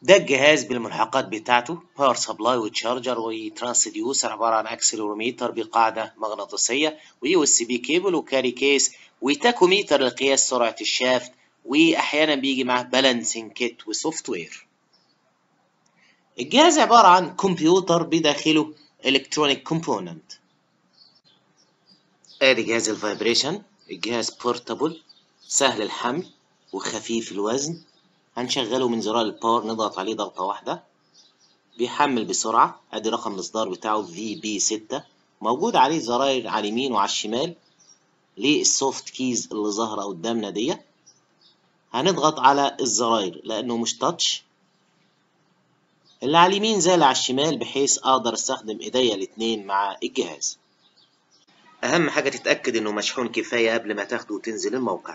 ده الجهاز بالملحقات بتاعته باور سبلاي وتشارجر وترانسديوسر عبارة عن اكسلروميتر بقاعدة مغناطيسية ويو اس بي كيبل وكاري كيس وتاكوميتر لقياس سرعة الشافت وأحيانا بيجي معاه بالانسنج كيت وسوفت وير. الجهاز عبارة عن كمبيوتر بداخله الكترونيك كومبوننت. ادي جهاز الفايبريشن الجهاز بورتابل سهل الحمل وخفيف الوزن هنشغله من زرار الباور نضغط عليه ضغطة واحدة بيحمل بسرعة ادي رقم الاصدار بتاعه في بي 6 موجود عليه زراير على اليمين وعلى الشمال للسوفت كيز اللي ظاهرة قدامنا دي هنضغط على الزراير لانه مش تاتش اللي على اليمين زي اللي على الشمال بحيث اقدر استخدم ايديا الاتنين مع الجهاز اهم حاجة تتأكد انه مشحون كفاية قبل ما تاخده وتنزل الموقع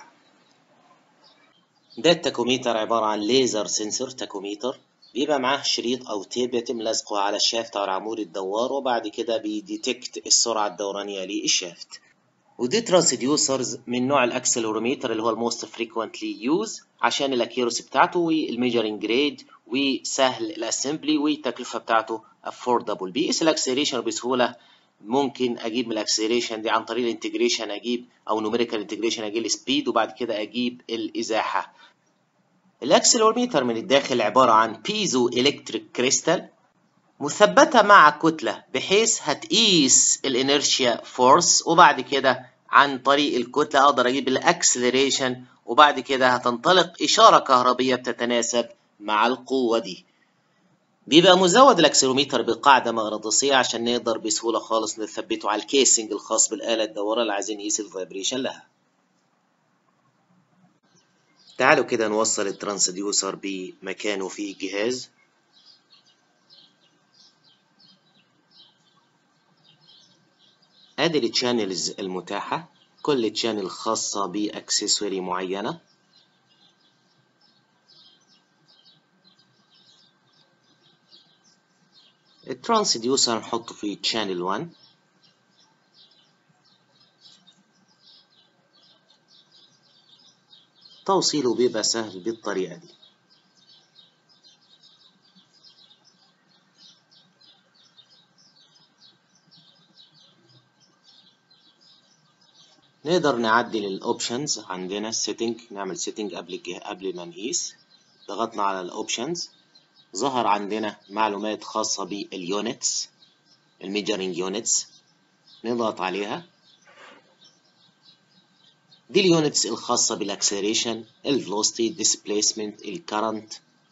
ده التاكوميتر عبارة عن ليزر سنسور تاكوميتر بيبقى معاه شريط أو تيب يتم لزقه على الشافت أو العمود الدوار وبعد كده بيديتكت السرعة الدورانية للشافت ودي ترانسديوسرز من نوع الاكسلروميتر اللي هو الموست فريكوينتلي يوز عشان الاكيروسي بتاعته والميجرنج جريد وسهل الاسمبلي والتكلفة بتاعته افوردبل بيقيس الاكسلريشن بسهولة ممكن اجيب من الاكسلريشن دي عن طريق الانتجريشن اجيب او نوميريكال انتجريشن اجيب السبيد وبعد كده اجيب الازاحه الاكسلروميتر من الداخل عباره عن بيزو الكتريك كريستال مثبته مع كتله بحيث هتقيس الانرشيا فورس وبعد كده عن طريق الكتله اقدر اجيب الاكسلريشن وبعد كده هتنطلق اشاره كهربيه بتتناسب مع القوه دي بيبقى مزود الاكسلروميتر بقاعدة مغناطيسية عشان نقدر بسهولة خالص نثبته على الكيسنج الخاص بالآلة الدورة اللي عايزين نقيس الفايبريشن لها. تعالوا كده نوصل الترانسديوسر بمكانه في الجهاز. ادي التشانلز المتاحة كل تشانل خاصة باكسسوري معينة الترانسديوسر نحطه في channel 1 توصيله بيبقى سهل بالطريقة دي نقدر نعدل الاوبشنز عندنا السيتنج نعمل سيتنج قبل قبل ما نقيس ضغطنا على الاوبشنز ظهر عندنا معلومات خاصة باليونتس الميجرنج يونتس نضغط عليها دي اليونتس الخاصة بالاكسلريشن الفلوستي displacement الكرنت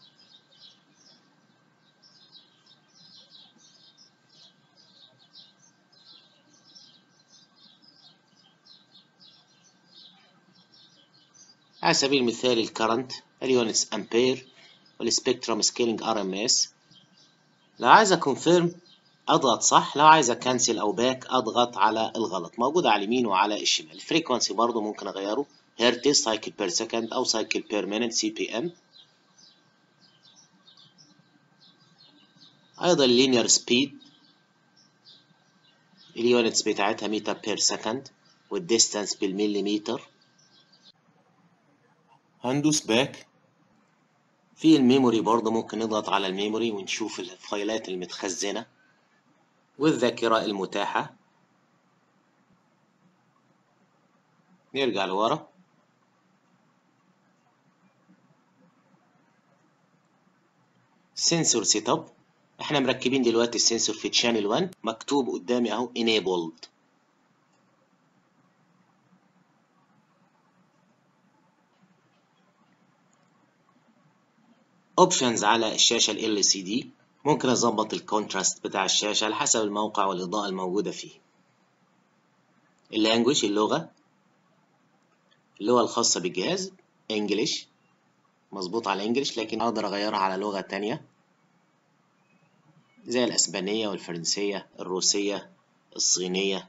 على سبيل المثال الكرنت اليونتس امبير والسبيكترم سكيلينج ار ام اس لو عايز اكونفيرم اضغط صح لو عايز اكنسل او باك اضغط على الغلط موجود على اليمين وعلى الشمال الفريكونسي برضو ممكن اغيره هرتز سايكل بير سكند او سايكل بير مينت سي بي ام ايضا اللينير سبيد اليونتس بتاعتها متر بير سكند والديستانس بالمليمتر هندوس باك في الميموري برضه ممكن نضغط على الميموري ونشوف الفايلات المتخزنة والذاكرة المتاحة نرجع لورا سنسور سيت اب احنا مركبين دلوقتي السنسور في تشانل 1 مكتوب قدامي اهو enabled اوبشنز على الشاشة ال LCD ممكن اظبط الكونتراست بتاع الشاشة على حسب الموقع والإضاءة الموجودة فيه اللانجوج اللغة اللغة الخاصة بالجهاز انجلش مظبوط على انجلش لكن اقدر اغيرها على لغة تانية زي الاسبانية والفرنسية الروسية الصينية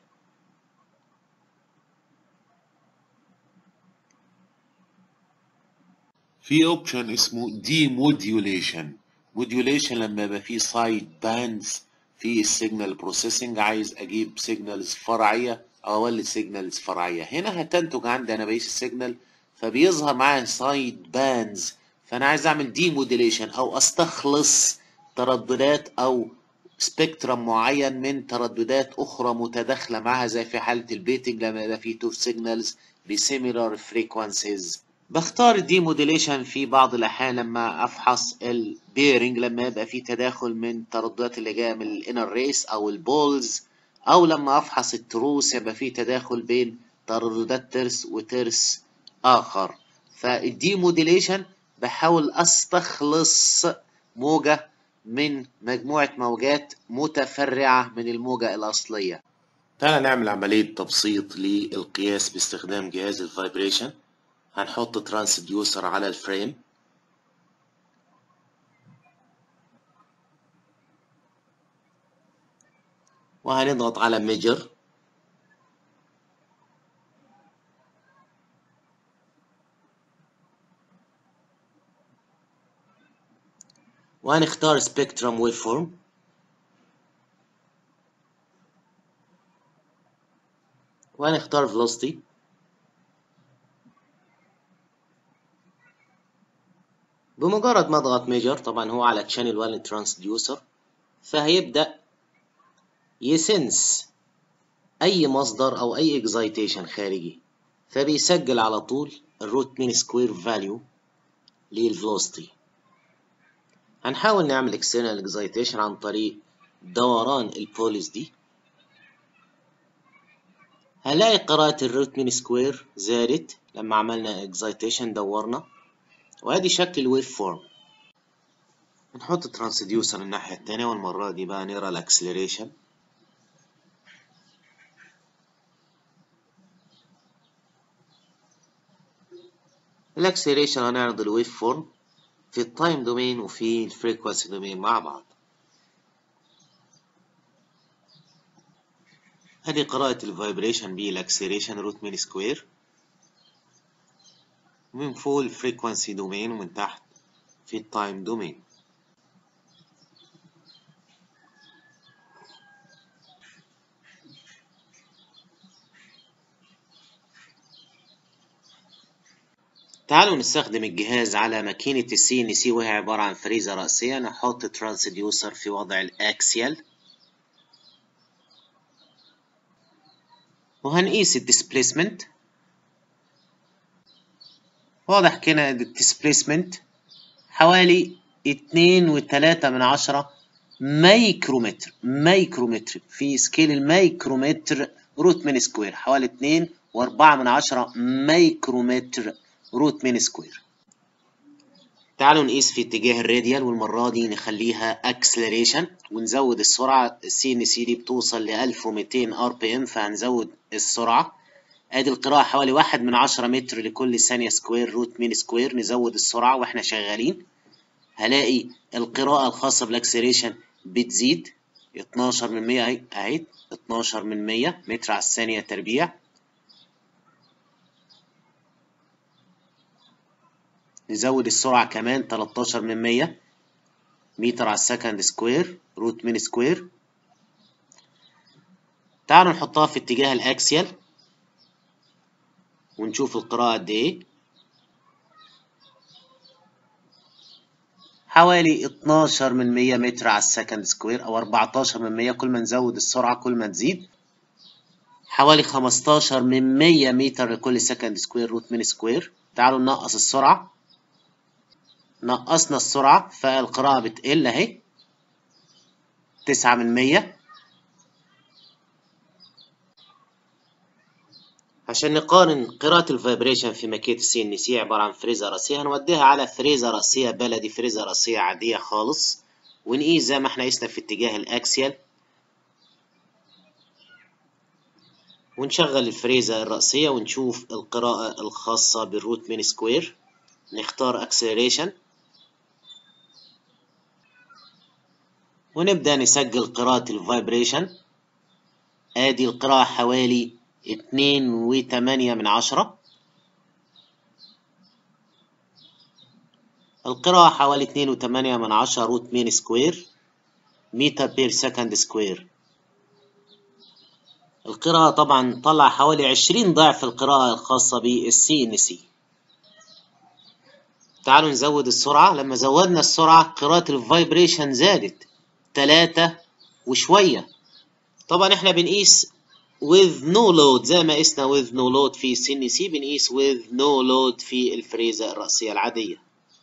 في اوبشن اسمه دي موديوليشن موديوليشن لما يبقى في سايد باندز في السيجنال بروسيسنج عايز اجيب سيجنالز فرعيه او اولد سيجنالز فرعيه هنا هتنتج عندي انا بقيس السيجنال فبيظهر معايا سايد باندز فانا عايز اعمل دي موديليشن او استخلص ترددات او سبيكترم معين من ترددات اخرى متداخله معها زي في حاله البيتنج لما يبقى في تو سيجنالز بسيميلار فريكوانسيز بختار الدي موديليشن في بعض الاحيان لما افحص البيرنج لما يبقى في تداخل من الترددات اللي جايه من الانر ريس او البولز او لما افحص التروس يبقى في تداخل بين ترددات ترس وترس اخر فالدي موديليشن بحاول استخلص موجة من مجموعة موجات متفرعة من الموجة الأصلية تعالى نعمل عملية تبسيط للقياس باستخدام جهاز الفايبريشن هنحط ترانسديوسر على الفريم وهنضغط على ميجر وهنختار سبيكترم ويف فورم وهنختار velocity بمجرد ما اضغط ميجر طبعا هو على channel 1 ترانسديوسر فهيبدأ يسنس اي مصدر او اي اكزايتيشن خارجي فبيسجل على طول الروت مين سكوير فاليو للفلوستي هنحاول نعمل external excitation عن طريق دوران البوليس دي هلاقي قراءة الروت مين سكوير زادت لما عملنا excitation دورنا وادي شكل الويف فورم نحط ترانسديوسر الناحية التانية والمرة دي بقى نقرا الاكسلريشن الاكسلريشن هنعرض الويف فورم في التايم دومين وفي الفريكوانسي دومين مع بعض هذه قراءة الفايبريشن بالاكسلريشن روت مين سكوير من فوق الفريكوانسي دومين ومن تحت في التايم دومين تعالوا نستخدم الجهاز على ماكينة السي ان سي وهي عبارة عن فريزة رأسية نحط ترانسديوسر في وضع الأكسيال وهنقيس الديسبليسمنت واضح كده الديسبليسمنت حوالي اتنين وتلاتة من عشرة مايكرومتر مايكرومتر في سكيل المايكرومتر روت من سكوير حوالي اتنين واربعة من عشرة مايكرومتر روت مين سكوير تعالوا نقيس في اتجاه الراديال والمرة دي نخليها اكسلريشن ونزود السرعة السي ان سي دي بتوصل ل 1200 ار بي ام فهنزود السرعة ادي القراءة حوالي واحد من عشرة متر لكل ثانية سكوير روت مين سكوير نزود السرعة واحنا شغالين هلاقي القراءة الخاصة بالاكسلريشن بتزيد 12 من 100 اهي اهي 12 من 100 متر على الثانية تربيع نزود السرعة كمان 13 من 100 متر على السكند سكوير روت مين سكوير تعالوا نحطها في اتجاه الاكسيال ونشوف القراءة قد ايه حوالي 12 من 100 متر على السكند سكوير او 14 من 100 كل ما نزود السرعة كل ما تزيد حوالي 15 من 100 متر لكل سكند سكوير روت مين سكوير تعالوا ننقص السرعة نقصنا السرعة فالقراءة بتقل اهي تسعة من مية عشان نقارن قراءة الفايبريشن في ماكينة السي ان سي عبارة عن فريزة رأسية هنوديها على فريزة رأسية بلدي فريزة رأسية عادية خالص ونقيس زي ما احنا قسنا في اتجاه الأكسيال ونشغل الفريزة الرأسية ونشوف القراءة الخاصة بالروت مين سكوير نختار اكسلريشن ونبدأ نسجل قراءة الفايبريشن ادي القراءة حوالي اتنين وتمانية من عشرة القراءة حوالي اتنين وتمانية من عشرة روت مين سكوير متر بير سكند سكوير القراءة طبعا طلع حوالي عشرين ضعف القراءة الخاصة بالسي ان سي تعالوا نزود السرعة لما زودنا السرعة قراءة الفايبريشن زادت تلاتة وشوية طبعا احنا بنقيس with no load زي ما قسنا with no load في سن سي بنقيس with no load في الفريزة الرأسية العادية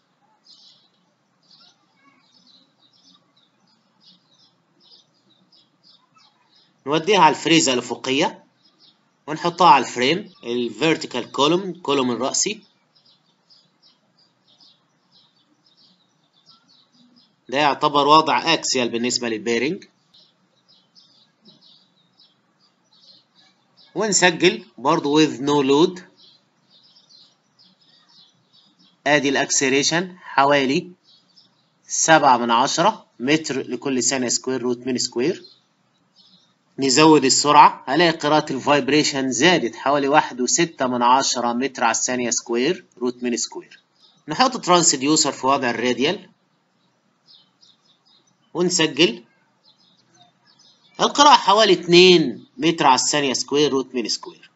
نوديها على الفريزة الأفقية ونحطها على الفريم الفيرتيكال كولوم كولوم الرأسي ده يعتبر وضع اكسيال بالنسبة للبيرنج ونسجل برضو with no load ادي الاكسلريشن حوالي سبعة من عشرة متر لكل ثانية سكوير روت من سكوير نزود السرعة هلاقي قراءة الفايبريشن زادت حوالي واحد وستة من عشرة متر على الثانية سكوير روت من سكوير نحط ترانسديوسر في وضع الراديال ونسجل القراءة حوالي 2 متر على الثانية سكوير روت من سكوير